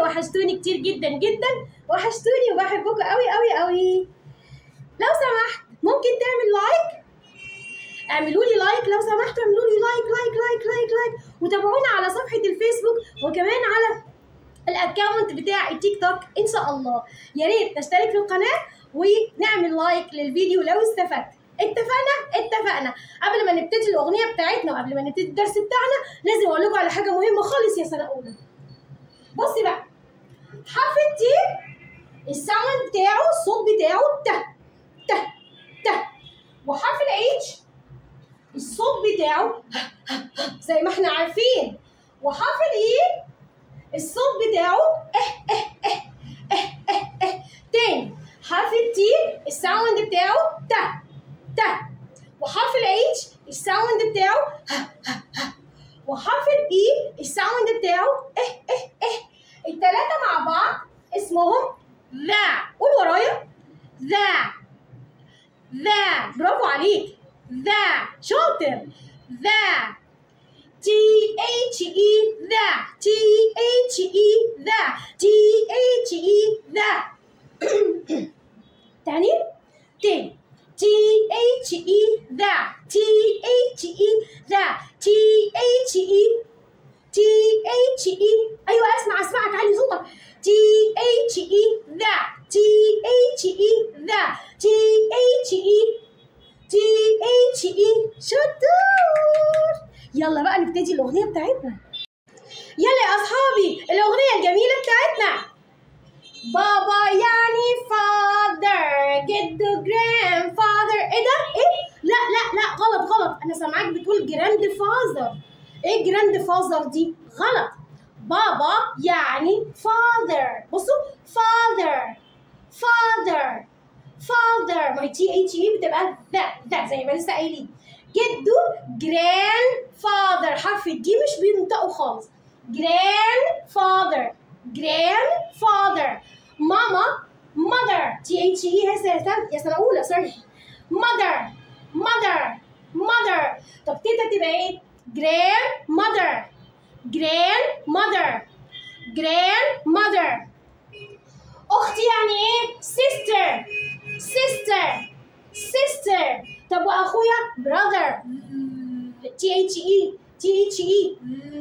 وحشتوني كتير جدا جدا وحشتوني وبحبكم قوي قوي قوي لو سمحت ممكن تعمل لايك اعملوا لي لايك لو سمحتوا اعملوا لي لايك لايك لايك لايك لايك وتابعونا على صفحه الفيسبوك وكمان على الاكونت بتاع التيك توك ان شاء الله يا ريت تشترك في القناه ونعمل لايك للفيديو لو استفدت اتفقنا اتفقنا قبل ما نبتدي الاغنيه بتاعتنا وقبل ما نبتدي الدرس بتاعنا لازم اقول لكم على حاجه مهمه خالص يا سنه اولى بصي بقى حرف التي الساوند بتاعه الصوت بتاعه ت ت ت وحرف الاتش الصوت بتاعه زي ما احنا عارفين وحرف الاي الصوت بتاعه اه اه اه اه اه اه تاني حرف التي الساوند بتاعه ت ت وحرف الاتش الساوند بتاعه ه ه ه وحرف الاي الساوند بتاعه اه اه اه التلاتة مع بعض اسمهم ذا قول ورايا ذا ذا برافو عليك ذا شاطر ذا T H E ذا T H E ذا T H E ذا تاني تاني T H E ذا T H E ذا T H E T H E أيوة أسمع أسمعك علي صوتك T H E ذا T H E ذا T H E T H E شطور يلا بقى نبتدي الأغنية بتاعتنا يلا يا أصحابي الأغنية الجميلة بتاعتنا بابا يعني father جدو grandfather ايه ده؟ ايه؟ لا لا لا غلط غلط انا سامعاك بتقول جراند فازر ايه جراند فازر دي؟ غلط بابا يعني father بصوا father father father ما هي تي اتش اي بتبقى ذا ذا زي ما لسه قايلين جدو grandfather حرف الدي مش بينطقوا خالص grandfather grandfather ماما mother تي اتش اي هي سنة يا سنة أولى سوري mother mother mother طب تيتا تبقى ايه؟ grandmother grandmother grandmother أختي يعني ايه؟ sister sister sister طب وأخويا brother تي اتش اي تي اتش اي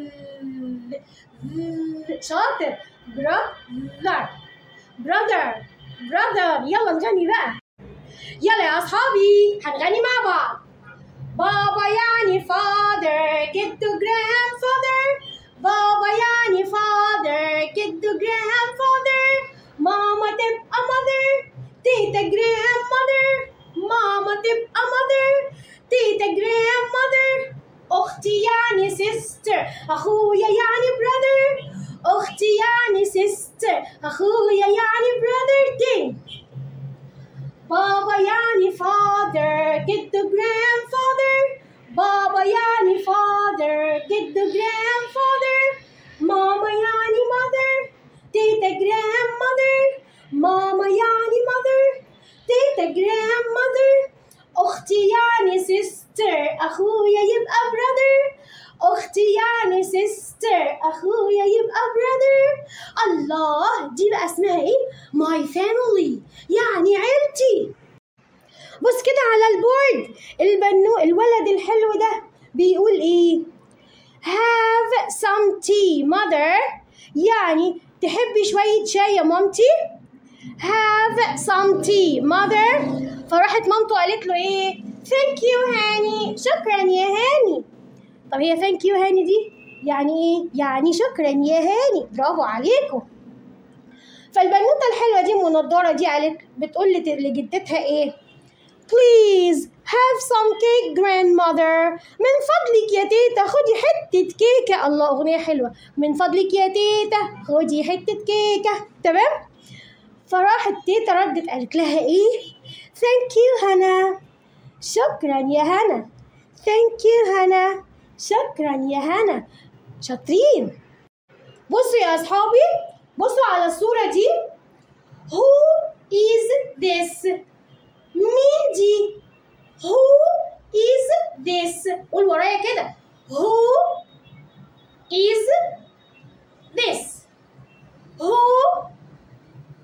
شاطر brother brother brother يلا نغني بقى يلا يا أصحابي هنغني مع بعض بابا يعني father جدو grandfather بابا يعني father جدو grandfather ماما تبقى mother تيتا grandmother ماما تبقى mother تيتا grandmother أختي يعني sister أخويا يعني brother أختي يعني sister أخويا يعني brother تاني بابا يعني father جدو grandfather بابا يعني father جدو grandfather ماما يعني mother تيتا grandmother ماما يعني mother تيتا grandmother أختي يعني sister أخويا يبقى brother أختي يعني sister أخويا يبقى brother الله دي بقى اسمها إيه؟ my family يعني عيلتي بص كده على البورد البنو الولد الحلو ده بيقول إيه؟ have some tea mother يعني تحبي شوية شاي يا مامتي؟ have some tea mother فراحت مامته قالت له ايه thank you هاني شكرا يا هاني طب هي thank you هاني دي يعني ايه يعني شكرا يا هاني برافو عليكم فالبنوته الحلوه دي المنضره دي قالت بتقول لت- لجدتها ايه please have some cake grandmother من فضلك يا تيتا خدي حتة كيكة الله أغنية حلوة من فضلك يا تيتا خدي حتة كيكة تمام فراحت تيتا ردت قالت لها ايه ثانك يو هنا شكرا يا هنا ثانك يو هنا شكرا يا هنا شاطرين بصوا يا اصحابي بصوا على الصورة دي Who is this مين دي Who is this قول ورايا كده Who is this Who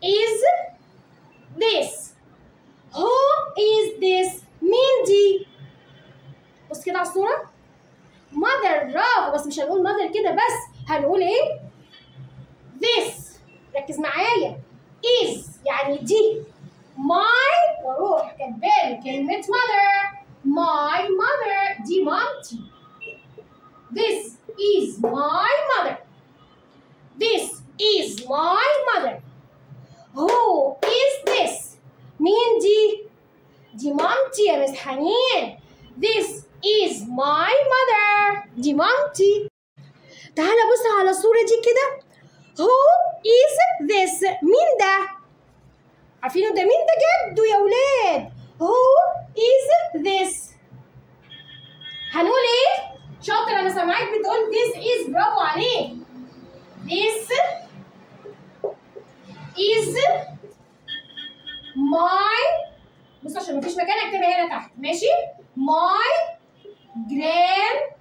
is this who is this مين دي بص كده على الصورة mother برافو بس مش هنقول mother كده بس هنقول ايه this ركز معايا is يعني دي my واروح كاتبالي كلمة mother my mother دي مامتي this is my mother this is my mother who is this مين دي دي مامتي يا مس حنين this is my mother دي مامتي تعالى بص على الصورة دي كده who is this مين ده عارفينه ده مين ده جده يا ولاد who is this هنقول ايه شاطر انا سامعاك بتقول this is برافو عليك this is my بص عشان مفيش مكان اكتبها هنا تحت ماشي my grand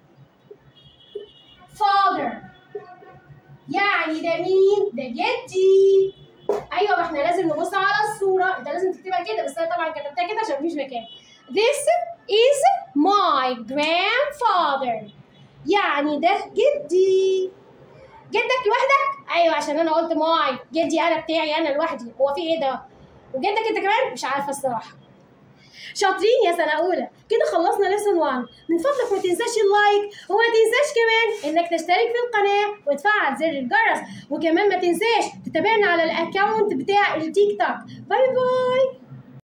father يعني ده مين؟ ده جدي ايوه ما احنا لازم نبص على الصوره انت لازم تكتبها كده بس انا طبعا كتبتها كده عشان مفيش مكان This is my grandfather يعني ده جدي جدك لوحدك؟ ايوه عشان انا قلت ماي جدي انا بتاعي انا لوحدي هو في ايه ده؟ وجدك انت كمان مش عارفه الصراحه شاطرين يا سنه اولى كده خلصنا ليسون 1 من فضلك ما تنساش اللايك وما تنساش كمان انك تشترك في القناه وتفعل زر الجرس وكمان ما تنساش تتابعنا على الاكونت بتاع التيك توك باي باي